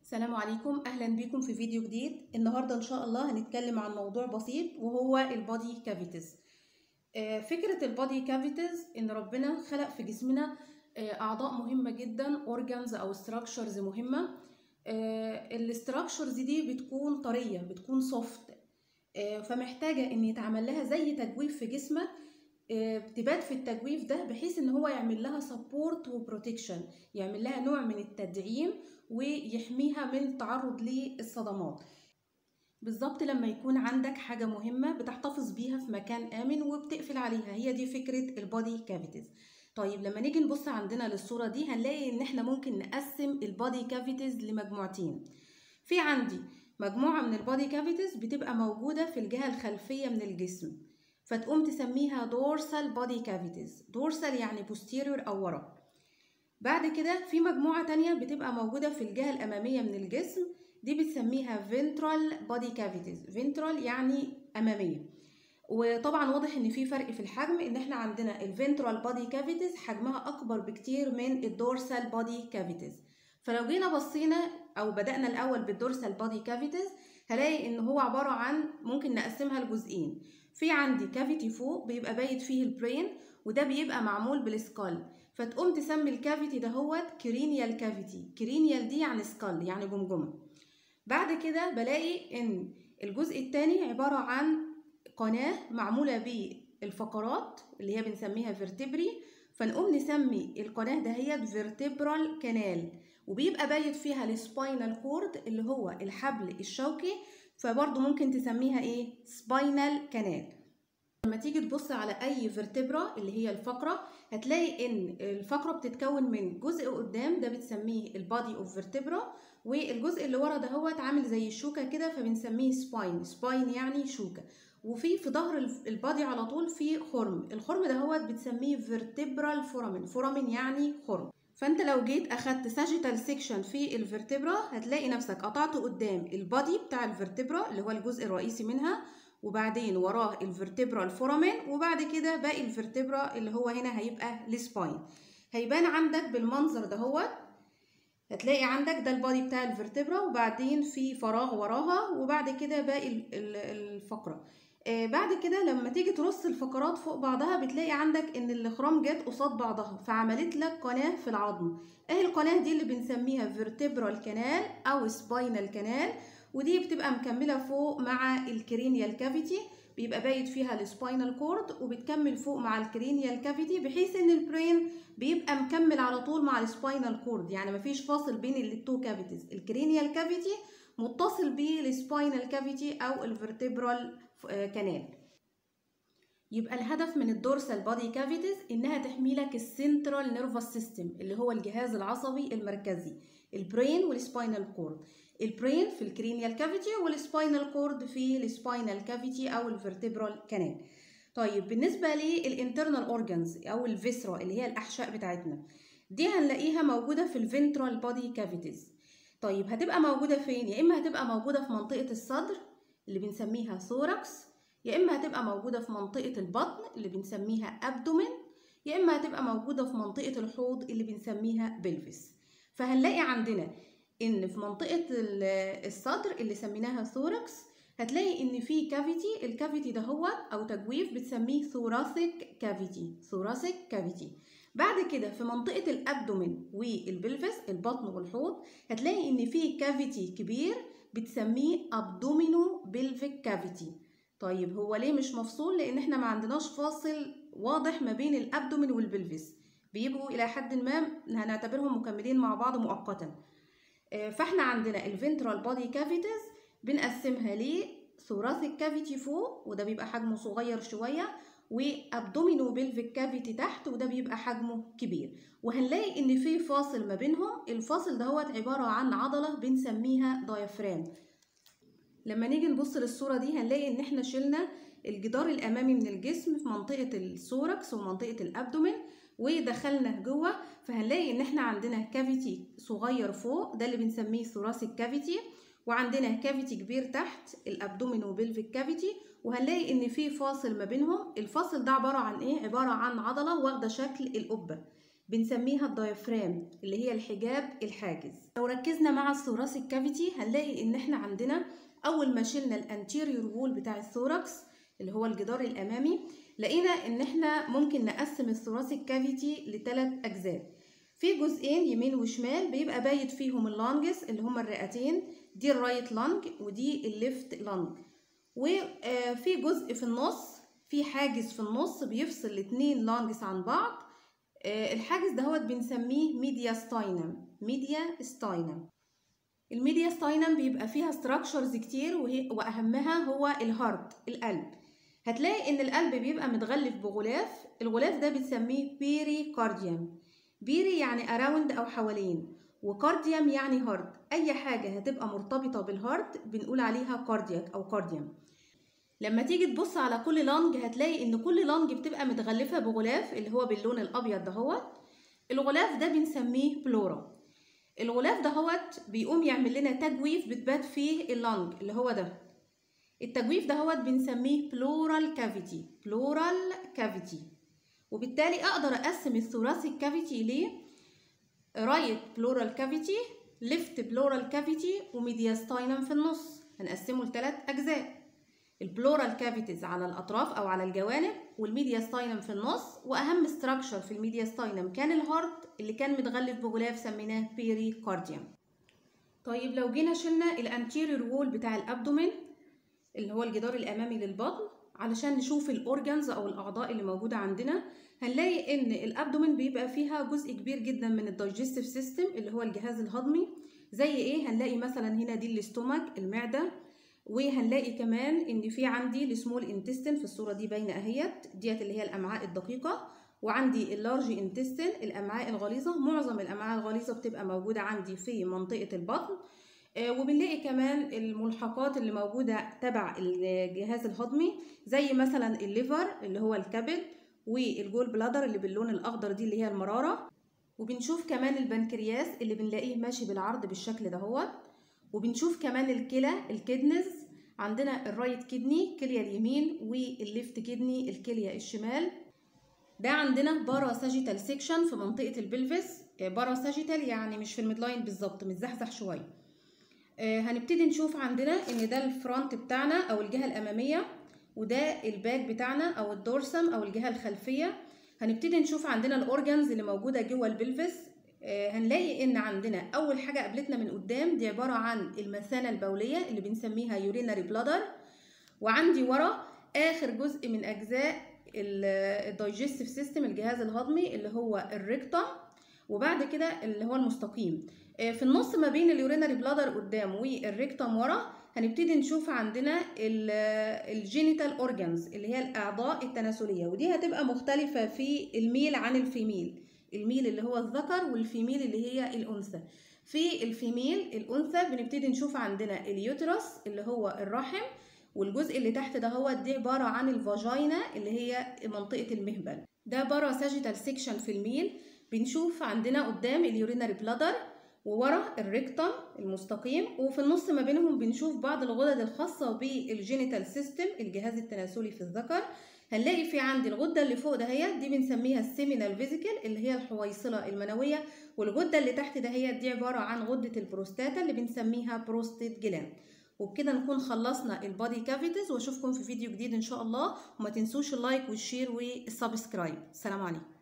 السلام عليكم اهلا بيكم في فيديو جديد النهارده ان شاء الله هنتكلم عن موضوع بسيط وهو البادي كافيتيز فكره البادي كافيتيز ان ربنا خلق في جسمنا آه، اعضاء مهمه جدا اورجانز او ستراكشرز مهمه الاستراكشرز دي بتكون طريه بتكون سوفت فمحتاجه ان يتعمل لها زي تجويف في جسمك آه، تبات في التجويف ده بحيث ان هو يعمل لها سبورت وبروتكشن يعمل لها نوع من التدعيم ويحميها من التعرض للصدمات بالظبط لما يكون عندك حاجة مهمة بتحتفظ بيها في مكان آمن وبتقفل عليها هي دي فكرة البادي كافيتيز طيب لما نيجي نبص عندنا للصورة دي هنلاقي ان احنا ممكن نقسم البادي كافيتيز لمجموعتين في عندي مجموعة من البادي كافيتيز بتبقى موجودة في الجهة الخلفية من الجسم فتقوم تسميها دورسال بادي كافيتيز دورسال يعني posterior أو ورا بعد كده في مجموعة تانية بتبقى موجودة في الجهة الأمامية من الجسم دي بتسميها ventral body cavities ventral يعني أمامية وطبعا واضح ان في فرق في الحجم ان احنا عندنا الفنترال بادي كافيتيز حجمها اكبر بكتير من الدورسال بادي كافيتيز فلو جينا بصينا او بدأنا الاول بالدورسال بادي كافيتيز هلاقي ان هو عبارة عن ممكن نقسمها لجزئين في عندي كافيتي فوق بيبقى بايت فيه البرين وده بيبقى معمول بالسكال فتقوم تسمي الكافيتي دهوت كرينيال كافيتي كرينيال دي يعني سكال يعني جمجمه بعد كده بلاقي ان الجزء الثاني عباره عن قناه معموله بالفقرات اللي هي بنسميها فيرتبري فنقوم نسمي القناه دهيت فيرتبرال كانال وبيبقى بايت فيها السباينال كورد اللي هو الحبل الشوكي فبرضه ممكن تسميها ايه سباينال كانال لما تيجي تبص على اي فيرتبرا اللي هي الفقره هتلاقي ان الفقره بتتكون من جزء قدام ده بتسميه البادي اوف فيرتبرا والجزء اللي ورا دهوت عامل زي الشوكه كده فبنسميه سباين سباين يعني شوكه وفي في ظهر البادي على طول في خرم الخرم دهوت بتسميه فيرتبرال فورامين فورامين يعني خرم فانت لو جيت اخدت ساجيتال سيكشن في الفيرتبرا هتلاقي نفسك قطعت قدام البادي بتاع الفيرتبرا اللي هو الجزء الرئيسي منها وبعدين وراه الفيرتبرال فورامين وبعد كده باقي الفيرتبرا اللي هو هنا هيبقى السباين هيبان عندك بالمنظر دهوت هتلاقي عندك ده البادي بتاع الفيرتبرا وبعدين في فراغ وراها وبعد كده باقي الفقره آه بعد كده لما تيجي ترص الفقرات فوق بعضها بتلاقي عندك ان الاخرام جت قصاد بعضها فعملت لك قناه في العظم اهي القناه دي اللي بنسميها فيرتبرال كانال او سباينال كانال ودي بتبقى مكمله فوق مع الكرينيال كافيتي بيبقى بايت فيها السباينال كورد وبتكمل فوق مع الكرينيال كافيتي بحيث ان البرين بيبقى مكمل على طول مع السباينال كورد يعني مفيش فاصل بين التو كافيتيز الكرينيال كافيتي متصل بالسباينال كافيتي او الفرتبرال كانال يبقى الهدف من الدورسال بادي كافيتيز انها تحمي لك السنترال نيرفس سيستم اللي هو الجهاز العصبي المركزي البرين والسباينال كورد البرين في الكرينيال كافيتي والسباينال كورد في السباينال كافيتي او الفرتبرال كانال طيب بالنسبه للانترنال اورجانز او الفيسرا اللي هي الاحشاء بتاعتنا دي هنلاقيها موجوده في الفنترال بادي كافيتيز طيب هتبقى موجوده فين يا اما هتبقى موجوده في منطقه الصدر اللي بنسميها ثوركس يا اما هتبقى موجوده في منطقه البطن اللي بنسميها ابدومين يا اما هتبقى موجوده في منطقه الحوض اللي بنسميها بلفس فهنلاقي عندنا ان في منطقه الصدر اللي سميناها ثوركس هتلاقي ان في كافيتي الكافيتي ده هو او تجويف بتسميه ثوراسيك كافيتي ثوراسيك كافيتي بعد كده في منطقه الابدومين والبلفس البطن والحوض هتلاقي ان في كافيتي كبير بتسميه ابدومينو بلفيك كافيتي طيب هو ليه مش مفصول لان احنا ما عندناش فاصل واضح ما بين الابدومين والبلفس بيبقوا الى حد ما هنعتبرهم مكملين مع بعض مؤقتا فاحنا عندنا الفنترال بادي كافيتيز بنقسمها لثوراسيك كافيتي فوق وده بيبقى حجمه صغير شويه وابدومينو بلفيك كافيتي تحت وده بيبقى حجمه كبير وهنلاقي ان في فاصل ما بينهم الفاصل دهوت عباره عن عضله بنسميها دايفرام لما نيجي نبص للصوره دي هنلاقي ان احنا شلنا الجدار الامامي من الجسم في منطقه الثوركس ومنطقه الابدومين ودخلنا جوه فهنلاقي ان احنا عندنا كافيتي صغير فوق ده اللي بنسميه ثوراسيك كافيتي وعندنا كافيتي كبير تحت الابدومين وبلفيك كافيتي وهنلاقي ان في فاصل ما بينهم الفاصل ده عباره عن ايه عباره عن عضله واخده شكل القبه بنسميها الدايفرام اللي هي الحجاب الحاجز لو ركزنا مع الثوراسيك كافيتي هنلاقي ان احنا عندنا اول ما شلنا الانتيريور وول بتاع الثوركس اللي هو الجدار الامامي لقينا ان احنا ممكن نقسم الثوراسيك كافيتي لثلاث اجزاء في جزئين يمين وشمال بيبقى بايت فيهم اللانجز اللي هما الرئتين دي الرايت لانج ودي الليفت لانج وفي جزء في النص في حاجز في النص بيفصل الاتنين لانجز عن بعض الحاجز دهوت بنسميه ميديا ستاينم ميديا ستاينم الميديا ستاينم بيبقى فيها ستراكشرز كتير وهي واهمها هو الهارت القلب هتلاقي ان القلب بيبقى متغلف بغلاف الغلاف ده بنسميه بيري كارديوم بيري يعني اراوند او حوالين وكارديوم يعني هارت اي حاجه هتبقى مرتبطه بالهارت بنقول عليها كاردياك او كارديوم لما تيجي تبص على كل لانج هتلاقي ان كل لانج بتبقى متغلفه بغلاف اللي هو باللون الابيض دهوت الغلاف ده بنسميه بلورا الغلاف دهوت بيقوم يعمل لنا تجويف بتبات فيه اللانج اللي هو ده التجويف دهوت بنسميه بلورال كافيتي بلورال كافيتي وبالتالي اقدر اقسم الثوراسيك كافيتي ل رايت بلورال كافيتي ليفت بلورال كافيتي وميدياستاينم في النص هنقسمه لثلاث اجزاء البلورال كافيتيز على الاطراف او على الجوانب والميدياستاينم في النص واهم ستراكشر في الميدياستاينم كان الهارت اللي كان متغلف بغلاف سميناه بيري كارديوم طيب لو جينا شلنا الانتيريور وول بتاع الابدومين اللي هو الجدار الامامي للبطن علشان نشوف الاورجانز او الاعضاء اللي موجوده عندنا هنلاقي ان الابدومين بيبقى فيها جزء كبير جدا من الدايجستيف سيستم اللي هو الجهاز الهضمي زي ايه هنلاقي مثلا هنا دي الاستومك المعده وهنلاقي كمان ان في عندي السمول انتستين في الصوره دي باينه اهيت ديت اللي هي الامعاء الدقيقه وعندي اللارج انتستين الامعاء الغليظه معظم الامعاء الغليظه بتبقى موجوده عندي في منطقه البطن وبنلاقي كمان الملحقات اللي موجودة تبع الجهاز الهضمي زي مثلا الليفر اللي هو الكبد والجول بلادر اللي باللون الأخضر دي اللي هي المرارة وبنشوف كمان البنكرياس اللي بنلاقيه ماشي بالعرض بالشكل دهوت وبنشوف كمان الكلى الكدنز عندنا الرايت كدني كلية اليمين والليفت كدني الكلية الشمال ده عندنا بارا ساجيتال سيكشن في منطقة البلفس بارا ساجيتال يعني مش في الميدلاين بالظبط متزحزح شويه هنبتدي نشوف عندنا ان ده الفرونت بتاعنا او الجهه الاماميه وده الباك بتاعنا او الدورسم او الجهه الخلفيه هنبتدي نشوف عندنا الاورجانز اللي موجوده جوه البلفس هنلاقي ان عندنا اول حاجه قابلتنا من قدام دي عباره عن المثانه البوليه اللي بنسميها يوريناري بلادر وعندي ورا اخر جزء من اجزاء الدايجستيف سيستم الجهاز الهضمي اللي هو الريكتوم وبعد كده اللي هو المستقيم في النص ما بين اليوريناري بلادر قدام والريكتوم ورا هنبتدي نشوف عندنا الجينيتال اورجانز اللي هي الاعضاء التناسليه ودي هتبقى مختلفه في الميل عن الفيميل الميل اللي هو الذكر والفيميل اللي هي الانثى في الفيميل الانثى بنبتدي نشوف عندنا اليوترس اللي هو الرحم والجزء اللي تحت ده هو دي عباره عن الفاجينا اللي هي منطقه المهبل ده بارا ساجيتال سيكشن في الميل بنشوف عندنا قدام اليوريناري بلادر وورا الريكتم المستقيم وفي النص ما بينهم بنشوف بعض الغدد الخاصة بالجينيتال سيستم الجهاز التناسلي في الذكر هنلاقي في عندي الغدة اللي فوق دهيت دي بنسميها السيمينال فيزيكال اللي هي الحويصلة المنوية والغدة اللي تحت دهيت دي عبارة عن غدة البروستاتا اللي بنسميها بروستيت جلاند وبكده نكون خلصنا البادي كافيتيز واشوفكم في فيديو جديد ان شاء الله وما تنسوش اللايك والشير والسبسكرايب السلام عليكم